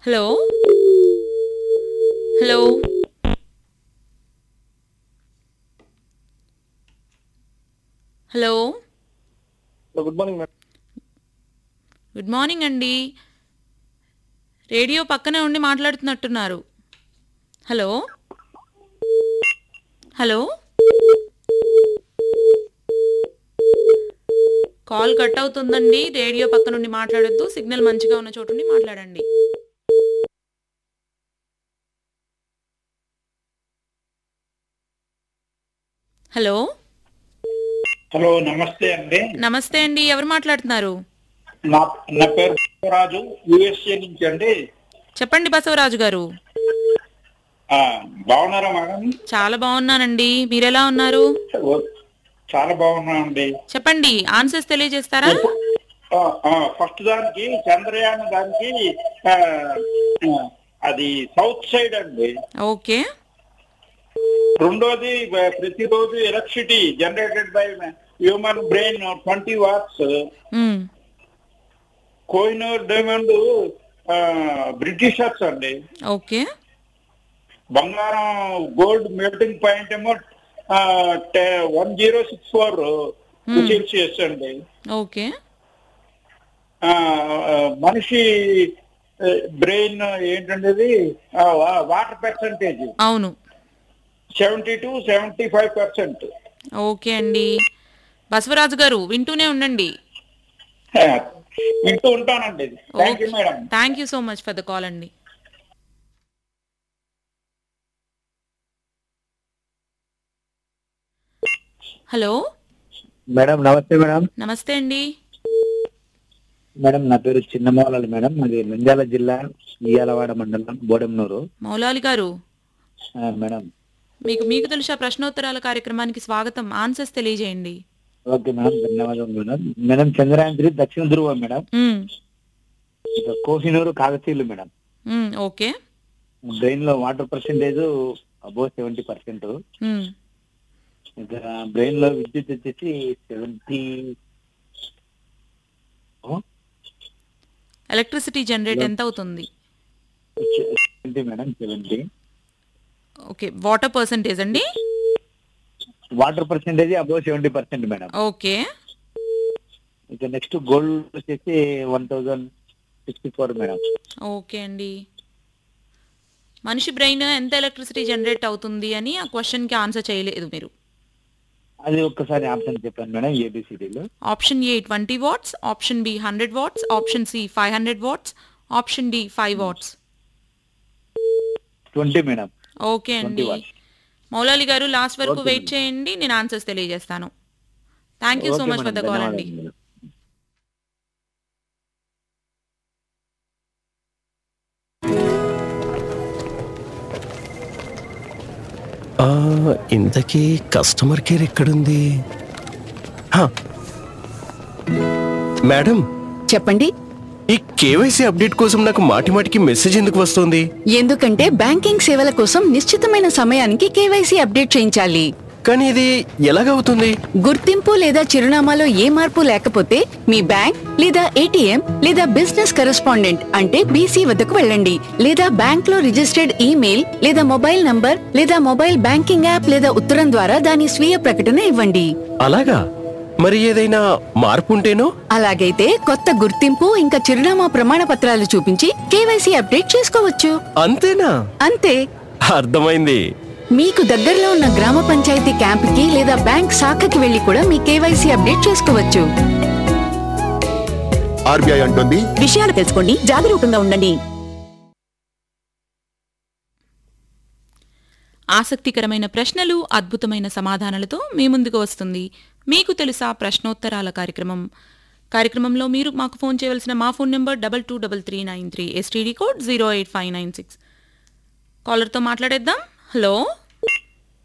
Hello hello hello good morning madam good morning అండి radio పక్కనే ఉండి మాట్లాడుతున్నట్టున్నారు హలో హలో కాల్ కట్ అవుతుందండి రేడియో పక్క నుండి మాట్లాడొద్దు సిగ్నల్ మంచిగా ఉన్న చోటు నుండి మాట్లాడండి హలో హలో నమస్తే అండి నమస్తే అండి ఎవరు మాట్లాడుతున్నారు నా నా పేరు రాజు యుఎస్ఏ నుంచి అండి చెప్పండి బసవరాజు గారు ఆ, బాగున్నారా మేడం చాలా బాగున్నానండి మీరెలా ఉన్నారు ఓ, చాలా బాగున్నామండి చెప్పండి ఆన్సర్స్ తెలియజేస్తారా ఆ, ఆ, ఫస్ట్ దానికి చంద్రయాన్ దానికి ఆ, ఆ, అది సౌత్ సైడ్ అండి ఓకే రెండోది బ- ప్రతిరోజు electricity generated by human brain twenty watts hmm. Kohinoor diamond Britishers అండి ఓకే బంగారం గోల్డ్ మెల్టింగ్ పాయింట్ ఏమో one zero six four Celsius అండి ఓకే ఆ, ఆ, మనిషి బ్రెయిన్ ఏంటంటే వాటర్ పర్సంటేజ్ అవును seventy to seventy five percent okay అండి బసవరాజు గారు వింటూనే ఉండండి వింటూ ఉంటానండి thank you madam thank you so much for the call అండి హలో మేడం నమస్తే మేడం నమస్తే అండి మేడం నా పేరు చిన్నమోలాలి మేడం అది నంద్యాల జిల్లా ఇయాలవాడ మండలం బోడెంనూరు మౌలాలి గారు ఆ, మేడం మీకు మీకు తెలుసా ప్రశ్నోత్తరాల కార్యక్రమానికి స్వాగతం ఆన్సర్స్ తెలియజేయండి ఓకే మేడం ధన్యవాదాలు మేడం మేడం చంద్రయాన్ త్రీ దక్షిణ ధ్రువం మేడం మ్మ్. ఇక కోహినూరు కాకతీయులు మేడం మ్మ్. ఓకే బ్రెయిన్ లో వాటర్ పర్సెంటేజ్ అబో సెవెంటీ పర్సెంట్ మ్మ్. ఇక బ్రెయిన్ లో విద్యుత్ వచ్చేసి సెవెంటీ ఎలక్ట్రిసిటీ జనరేట్ ఎంత అవుతుంది seventy madam seventy okay water percentage అండి వాటర్ పర్సెంటేజ్ అబో సెవెంటీ పర్సెంట్ మేడం ఓకే ఇక నెక్స్ట్ గోల్డ్ వచ్చేసి one thousand sixty four madam okay అండి మనిషి బ్రెయిన్ ఎంత ఎలక్ట్రిసిటీ జనరేట్ అవుతుంది అని ఆ క్వశ్చన్కి ఆన్సర్ చేయలేదు మీరు అది ఒక్కసారి ఆప్షన్ చెప్పాను మేడం ఏబిసిడీలో option A twenty watts option B hundred watts option C five hundred watts option D five watts twenty madam okay అండి 20 watts. మౌలాలి గారు లాస్ట్ వరకు Okay, వెయిట్ madam. చేయండి నేను ఆన్సర్స్ తెలియజేస్తాను thank you so okay much for the madam, call అండి ధన్యవాదాలు madam. ఆ, ఇంతకీ కస్టమర్ కేర్ ఎక్కడుంది హా. మేడం చెప్పండి ఈ కేవైసీ అప్డేట్ కోసం నాకు మాటి మాటికి మెసేజ్ ఎందుకు వస్తుంది ఎందుకంటే బ్యాంకింగ్ సేవల కోసం నిశ్చితమైన సమయానికి కేవైసీ అప్డేట్ చేయించాలి కానీ ఇది ఎలాగవుతుంది గుర్తింపు లేదా చిరునామాలో ఏ మార్పు లేకపోతే మీ బ్యాంక్ లేదా ఏటీఎం లేదా బిజినెస్ కరెస్పాండెంట్ అంటే బీసీ వద్దకు వెళ్ళండి లేదా బ్యాంక్ లో రిజిస్టర్డ్ ఈమెయిల్ లేదా మొబైల్ నంబర్ లేదా మొబైల్ బ్యాంకింగ్ యాప్ లేదా ఉత్తరం ద్వారా దాని స్వీయ ప్రకటన ఇవ్వండి అలాగా మరి ఏదైనా మార్పు ఉంటేనో అలాగైతే కొత్త గుర్తింపు ఇంకా చిరునామా ప్రమాణ పత్రాలు చూపించి కేవైసీ అప్డేట్ చేసుకోవచ్చు అంతేనా అంతే అర్థమైంది మీకు దగ్గరలో ఉన్న గ్రామ పంచాయతీ క్యాంపుకి లేదా బ్యాంక్ శాఖకి వెళ్లి కూడా మీ కేవైసీ అప్డేట్ చేసుకోవచ్చు ఆర్బీఐ అంటుంది విషయాలు తెలుసుకోండి జాగరూకంగా ఉండండి ఆసక్తికరమైన ప్రశ్నలు అద్భుతమైన సమాధానాలతో మీ ముందుకు వస్తుంది మీకు తెలుసా ప్రశ్నోత్తరాల కార్యక్రమం కార్యక్రమంలో మీరు మాకు ఫోన్ చేయవలసిన మా phone number double two double three nine three STD code zero eight five nine six కాలర్తో మాట్లాడేద్దాం హలో